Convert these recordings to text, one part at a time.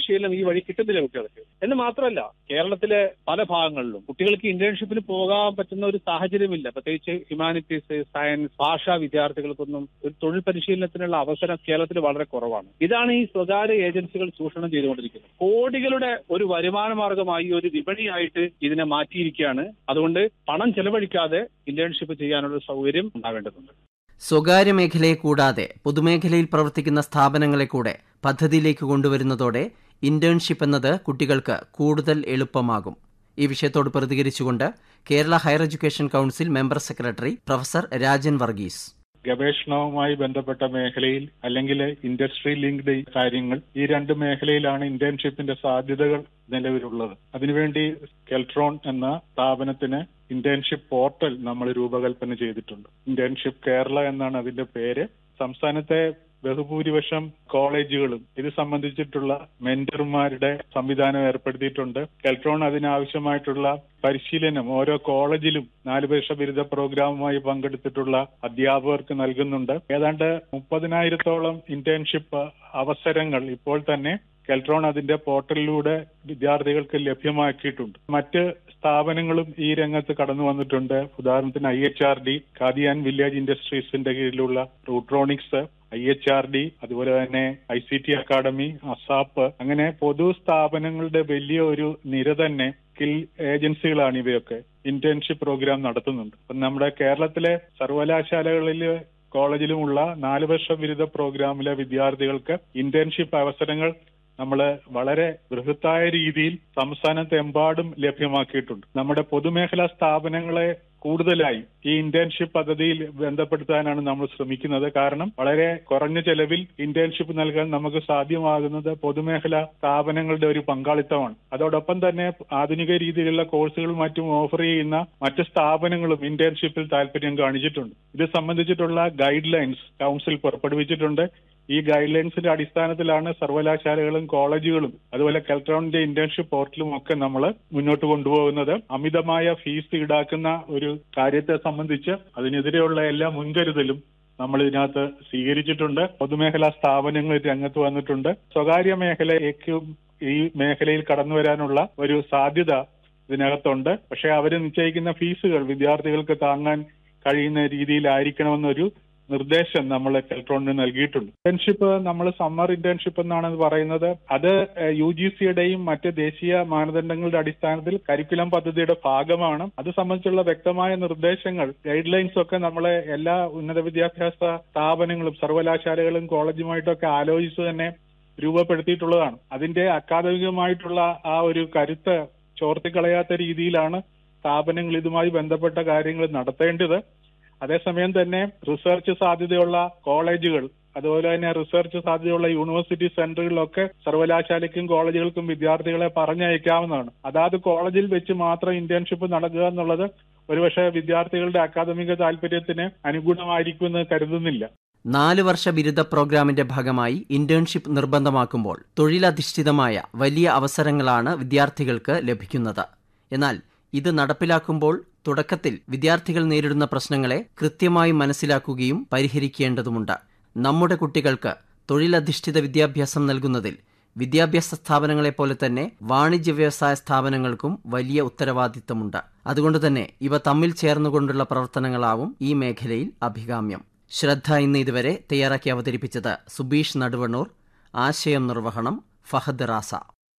പരിശീലനം ഈ വഴി കിട്ടുന്നില്ല കുട്ടികൾക്ക് എന്ന് മാത്രമല്ല കേരളത്തിലെ പല ഭാഗങ്ങളിലും കുട്ടികൾക്ക് ഇന്റേൺഷിപ്പിന് പോകാൻ പറ്റുന്ന ഒരു സാഹചര്യമില്ല പ്രത്യേകിച്ച് ഹ്യൂമാനിറ്റീസ് സയൻസ് ഭാഷാ വിദ്യാർത്ഥികൾക്കൊന്നും ഒരു തൊഴിൽ പരിശീലനത്തിനുള്ള അവസരം കേരളത്തിൽ വളരെ കുറവാണ് ഇതാണ് ഈ സ്വകാര്യ ഏജൻസികൾ ചൂഷണം ചെയ്തുകൊണ്ടിരിക്കുന്നത് കോടികളുടെ ഒരു വരുമാന മാർഗമായി ഒരു വിപണിയായിട്ട് ഇതിനെ മാറ്റിയിരിക്കുകയാണ് അതുകൊണ്ട് പണം ചെലവഴിക്കാതെ ഇന്റേൺഷിപ്പ് ചെയ്യാനുള്ള സൗകര്യം ഉണ്ടാവേണ്ടതുണ്ട് സ്വകാര്യ മേഖലയെ കൂടാതെ പൊതുമേഖലയിൽ പ്രവർത്തിക്കുന്ന സ്ഥാപനങ്ങളെ കൂടെ പദ്ധതിയിലേക്ക് കൊണ്ടുവരുന്നതോടെ ഇന്റേൺഷിപ്പ് എന്നത് കുട്ടികൾക്ക് കൂടുതൽ എളുപ്പമാകും ഈ വിഷയത്തോട് പ്രതികരിച്ചുകൊണ്ട് Kerala higher education council member secretary professor Rajan Varghese ഗവേഷണവുമായി ബന്ധപ്പെട്ട മേഖലയിൽ അല്ലെങ്കിൽ ഇൻഡസ്ട്രി ലിങ്ക്ഡ് കാര്യങ്ങൾ ഈ രണ്ട് മേഖലയിലാണ് ഇന്റേൺഷിപ്പിന്റെ സാധ്യതകൾ നിലവിലുള്ളത് അതിനുവേണ്ടി കെൽട്രോൺ എന്ന സ്ഥാപനത്തിന് ഇന്റേൺഷിപ്പ് പോർട്ടൽ നമ്മൾ രൂപകൽപ്പന ചെയ്തിട്ടുണ്ട് ഇന്റേൺഷിപ്പ് കേരള എന്നാണ് അതിന്റെ പേര് സംസ്ഥാനത്തെ ബഹുഭൂരിപക്ഷം കോളേജുകളും ഇത് സംബന്ധിച്ചിട്ടുള്ള മെന്റർമാരുടെ സംവിധാനം ഏർപ്പെടുത്തിയിട്ടുണ്ട് കെൽട്രോൺ അതിനാവശ്യമായിട്ടുള്ള പരിശീലനം ഓരോ കോളേജിലും നാല് വർഷ ബിരുദ പ്രോഗ്രാമുമായി പങ്കെടുത്തിട്ടുള്ള അധ്യാപകർക്ക് നൽകുന്നുണ്ട് ഏതാണ്ട് മുപ്പതിനായിരത്തോളം ഇന്റേൺഷിപ്പ് അവസരങ്ങൾ ഇപ്പോൾ തന്നെ കെൽട്രോൺ അതിന്റെ പോർട്ടലിലൂടെ വിദ്യാർത്ഥികൾക്ക് ലഭ്യമാക്കിയിട്ടുണ്ട് മറ്റ് സ്ഥാപനങ്ങളും ഈ രംഗത്ത് കടന്നു വന്നിട്ടുണ്ട് ഉദാഹരണത്തിന് ഐ എച്ച് ആർ ഡി കാദിയാൻ വില്ലേജ് ഇൻഡസ്ട്രീസിന്റെ കീഴിലുള്ള Rutronix I H R D അതുപോലെ തന്നെ I C T academy ASAP അങ്ങനെ പൊതു സ്ഥാപനങ്ങളുടെ വലിയ ഒരു നിര തന്നെ സ്കിൽ ഏജൻസികളാണ് ഇവയൊക്കെ ഇന്റേൺഷിപ്പ് പ്രോഗ്രാം നടത്തുന്നുണ്ട് അപ്പം നമ്മുടെ കേരളത്തിലെ സർവകലാശാലകളിൽ കോളേജിലുമുള്ള നാല് വർഷ ബിരുദ പ്രോഗ്രാമിലെ വിദ്യാർത്ഥികൾക്ക് ഇന്റേൺഷിപ്പ് അവസരങ്ങൾ നമ്മൾ വളരെ ബൃഹത്തായ രീതിയിൽ സംസ്ഥാനത്തെമ്പാടും ലഭ്യമാക്കിയിട്ടുണ്ട് നമ്മുടെ പൊതുമേഖലാ സ്ഥാപനങ്ങളെ കൂടുതലായി ഈ ഇന്റേൺഷിപ്പ് പദ്ധതിയിൽ ബന്ധപ്പെടുത്താനാണ് നമ്മൾ ശ്രമിക്കുന്നത് കാരണം വളരെ കുറഞ്ഞ ചെലവിൽ ഇന്റേൺഷിപ്പ് നൽകാൻ നമുക്ക് സാധ്യമാകുന്നത് പൊതുമേഖലാ സ്ഥാപനങ്ങളുടെ ഒരു പങ്കാളിത്തമാണ് അതോടൊപ്പം തന്നെ ആധുനിക രീതിയിലുള്ള കോഴ്സുകളും മറ്റും ഓഫർ ചെയ്യുന്ന മറ്റ് സ്ഥാപനങ്ങളും ഇന്റേൺഷിപ്പിൽ താല്പര്യം കാണിച്ചിട്ടുണ്ട് ഇത് സംബന്ധിച്ചിട്ടുള്ള ഗൈഡ് ലൈൻസ് കൗൺസിൽ പുറപ്പെടുവിച്ചിട്ടുണ്ട് ഈ ഗൈഡ് ലൈൻസിന്റെ അടിസ്ഥാനത്തിലാണ് സർവകലാശാലകളും കോളേജുകളും അതുപോലെ കെൽട്രോണിന്റെ ഇന്റേൺഷിപ്പ് പോർട്ടലും ഒക്കെ നമ്മൾ മുന്നോട്ട് കൊണ്ടുപോകുന്നത് അമിതമായ ഫീസ് ഈടാക്കുന്ന ഒരു കാര്യത്തെ സംബന്ധിച്ച് അതിനെതിരെയുള്ള എല്ലാ മുൻകരുതലും നമ്മൾ ഇതിനകത്ത് സ്വീകരിച്ചിട്ടുണ്ട് പൊതുമേഖലാ സ്ഥാപനങ്ങൾ രംഗത്ത് വന്നിട്ടുണ്ട് സ്വകാര്യ മേഖലയ്ക്കും ഈ മേഖലയിൽ കടന്നു വരാനുള്ള ഒരു സാധ്യത ഇതിനകത്തുണ്ട് പക്ഷെ അവർ നിശ്ചയിക്കുന്ന ഫീസുകൾ വിദ്യാർത്ഥികൾക്ക് താങ്ങാൻ കഴിയുന്ന രീതിയിലായിരിക്കണമെന്നൊരു നിർദ്ദേശം നമ്മൾ കെൽട്രോണിന് നൽകിയിട്ടുണ്ട് ഇന്റേൺഷിപ്പ് നമ്മൾ സമ്മർ ഇന്റേൺഷിപ്പ് എന്നാണ് പറയുന്നത് അത് യു ജി സിയുടെയും മറ്റ് ദേശീയ മാനദണ്ഡങ്ങളുടെ അടിസ്ഥാനത്തിൽ കരിക്കുലം പദ്ധതിയുടെ ഭാഗമാണ് അത് സംബന്ധിച്ചുള്ള വ്യക്തമായ നിർദ്ദേശങ്ങൾ ഗൈഡ് ലൈൻസ് ഒക്കെ നമ്മളെ എല്ലാ ഉന്നത വിദ്യാഭ്യാസ സ്ഥാപനങ്ങളും സർവകലാശാലകളും കോളേജുമായിട്ടൊക്കെ ആലോചിച്ച് തന്നെ രൂപപ്പെടുത്തിയിട്ടുള്ളതാണ് അതിന്റെ അക്കാദമികമായിട്ടുള്ള ആ ഒരു കരുത്ത് ചോർത്തിക്കളയാത്ത രീതിയിലാണ് സ്ഥാപനങ്ങൾ ഇതുമായി ബന്ധപ്പെട്ട കാര്യങ്ങൾ നടത്തേണ്ടത് അതേസമയം തന്നെ റിസർച്ച് സാധ്യതയുള്ള കോളേജുകൾ അതുപോലെ തന്നെ റിസർച്ച് സാധ്യതയുള്ള യൂണിവേഴ്സിറ്റി സെന്ററുകളിലൊക്കെ സർവകലാശാലയ്ക്കും കോളേജുകൾക്കും വിദ്യാർത്ഥികളെ പറഞ്ഞയക്കാവുന്നതാണ് അതാത് കോളേജിൽ വെച്ച് മാത്രം ഇന്റേൺഷിപ്പ് നടക്കുക എന്നുള്ളത് ഒരുപക്ഷെ വിദ്യാർത്ഥികളുടെ അക്കാദമിക താല്പര്യത്തിന് അനുകൂലമായിരിക്കുമെന്ന് കരുതുന്നില്ല നാല് വർഷ ബിരുദ പ്രോഗ്രാമിന്റെ ഭാഗമായി ഇന്റേൺഷിപ്പ് നിർബന്ധമാക്കുമ്പോൾ തൊഴിലധിഷ്ഠിതമായ വലിയ അവസരങ്ങളാണ് വിദ്യാർത്ഥികൾക്ക് ലഭിക്കുന്നത് എന്നാൽ ഇത് നടപ്പിലാക്കുമ്പോൾ തുടക്കത്തിൽ വിദ്യാർത്ഥികൾ നേരിടുന്ന പ്രശ്നങ്ങളെ കൃത്യമായി മനസ്സിലാക്കുകയും പരിഹരിക്കേണ്ടതുണ്ട് നമ്മുടെ കുട്ടികൾക്ക് തൊഴിലധിഷ്ഠിത വിദ്യാഭ്യാസം നൽകുന്നതിൽ വിദ്യാഭ്യാസ സ്ഥാപനങ്ങളെപ്പോലെ തന്നെ വാണിജ്യ വ്യവസായ സ്ഥാപനങ്ങൾക്കും വലിയ ഉത്തരവാദിത്തമുണ്ട് അതുകൊണ്ട് തന്നെ ഇവ തമ്മിൽ ചേർന്നുകൊണ്ടുള്ള പ്രവർത്തനങ്ങളാവും ഈ മേഖലയിൽ അഭികാമ്യം ശ്രദ്ധ ഇന്ന് ഇതുവരെ തയ്യാറാക്കി അവതരിപ്പിച്ചത് സുബീഷ് നടുവണ്ണൂർ ആശയം നിർവഹണം ഫഹദ് റാസ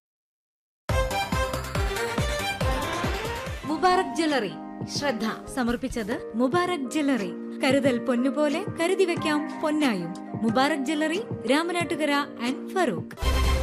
മുബാറക് ജ്വല്ലറി ശ്രദ്ധ സമർപ്പിച്ചത് മുബാറക് ജ്വല്ലറി കരുതൽ പൊന്നുപോലെ കരുതി വെക്കാം പൊന്നായും മുബാറക് ജ്വല്ലറി രാമനാട്ടുകര ആൻഡ് ഫറൂഖ്